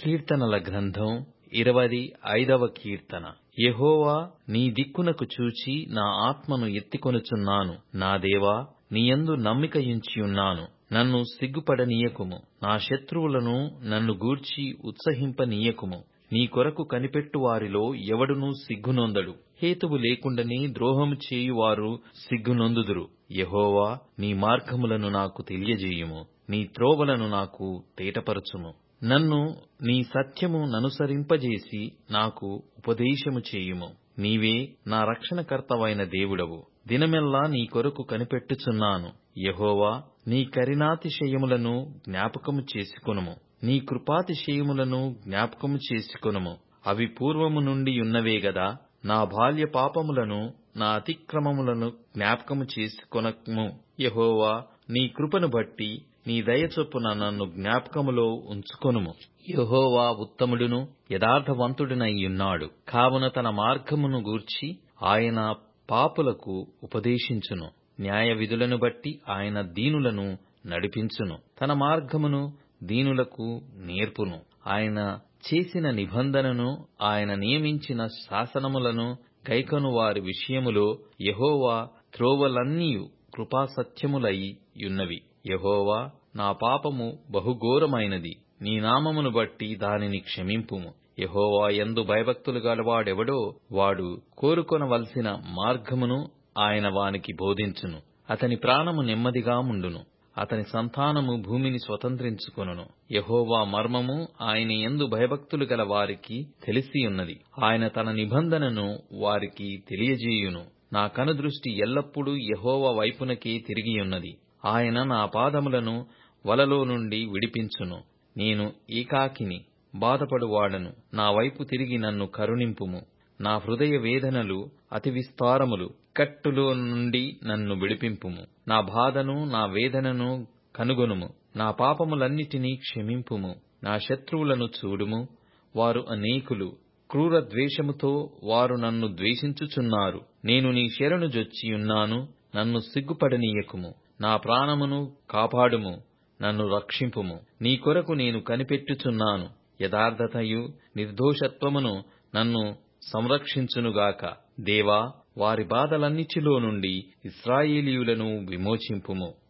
కీర్తనల గ్రంథం ఇరవది ఐదవ కీర్తన యెహోవా నీ దిక్కునకు చూచి నా ఆత్మను ఎత్తికొనుచున్నాను నా దేవా నీయందు నమ్మికయుంచియున్నాను నన్ను సిగ్గుపడనీయకుము నా శత్రువులను నన్ను గూర్చి ఉత్సహింపనీయకుము నీ కొరకు కనిపెట్టు వారిలో ఎవడునూ సిగ్గునొందడు హేతువు లేకుండానే ద్రోహము చేయువారు సిగ్గునొందుదురు యెహోవా నీ మార్గములను నాకు తెలియజేయుము నీ త్రోవలను నాకు తేటపరచుము నన్ను నీ సత్యము ననుసరింపజేసి నాకు ఉపదేశము చేయుము నీవే నా రక్షణకర్తవైన దేవుడవు దినమెల్లా నీ కొరకు కనిపెట్టుచున్నాను యెహోవా నీ కరినాతిశయములను జ్ఞాపకము చేసుకొనుము నీ కృపాతిశయములను జ్ఞాపకము చేసుకొనుము అవి పూర్వము నుండి ఉన్నవే గదా నా బాల్య పాపములను నా అతిక్రమములను జ్ఞాపకము చేసుకొనము యెహోవా నీ కృపను బట్టి నీ దయ చొప్పున నన్ను జ్ఞాపకములో ఉంచుకొనుము యెహోవా ఉత్తముడును యథార్థవంతుడునైయున్నాడు కావున తన మార్గమును గూర్చి ఆయన పాపులకు ఉపదేశించును న్యాయ విధులను బట్టి ఆయన దీనులను నడిపించును తన మార్గమును దీనులకు నేర్పును ఆయన చేసిన నిబంధనను ఆయన నియమించిన శాసనములను గైకొను వారి విషయములో యెహోవా త్రోవలన్నీయు కృపాసత్యములై యున్నవి యెహోవా నా పాపము బహుఘోరమైనది నీ నామమును బట్టి దానిని క్షమింపుము యెహోవా యందు భయభక్తులు గలవాడెవడో వాడు కోరుకొనవలసిన మార్గమును ఆయన వానికి బోధించును అతని ప్రాణము నెమ్మదిగా ముండును అతని సంతానము భూమిని స్వతంత్రించుకొనును యెహోవా మర్మము ఆయన యందు భయభక్తులు గల వారికి తెలిసియున్నది ఆయన తన నిబంధనను వారికి తెలియజేయును నా కనుదృష్టి ఎల్లప్పుడూ యెహోవా వైపునకే తిరిగియున్నది ఆయన నా పాదములను వలలో నుండి విడిపించును నేను ఏకాకిని బాధపడువాడను నా వైపు తిరిగి నన్ను కరుణింపుము నా హృదయ వేదనలు అతి విస్తారములు కట్టులో నుండి నన్ను విడిపింపుము నా బాధను నా వేదనను కనుగొనుము నా పాపములన్నిటినీ క్షమింపుము నా శత్రువులను చూడుము వారు అనేకులు క్రూర ద్వేషముతో వారు నన్ను ద్వేషించుచున్నారు నేను నీ శరణు జొచ్చియున్నాను నన్ను సిగ్గుపడనీయకుము నా ప్రాణమును కాపాడుము నన్ను రక్షింపుము నీ కొరకు నేను కనిపెట్టుచున్నాను యథార్థతయు నిర్దోషత్వమును నన్ను సంరక్షించునుగాక దేవా వారి బాధలన్నిటిలో నుండి ఇస్రాయేలీయులను విమోచింపుము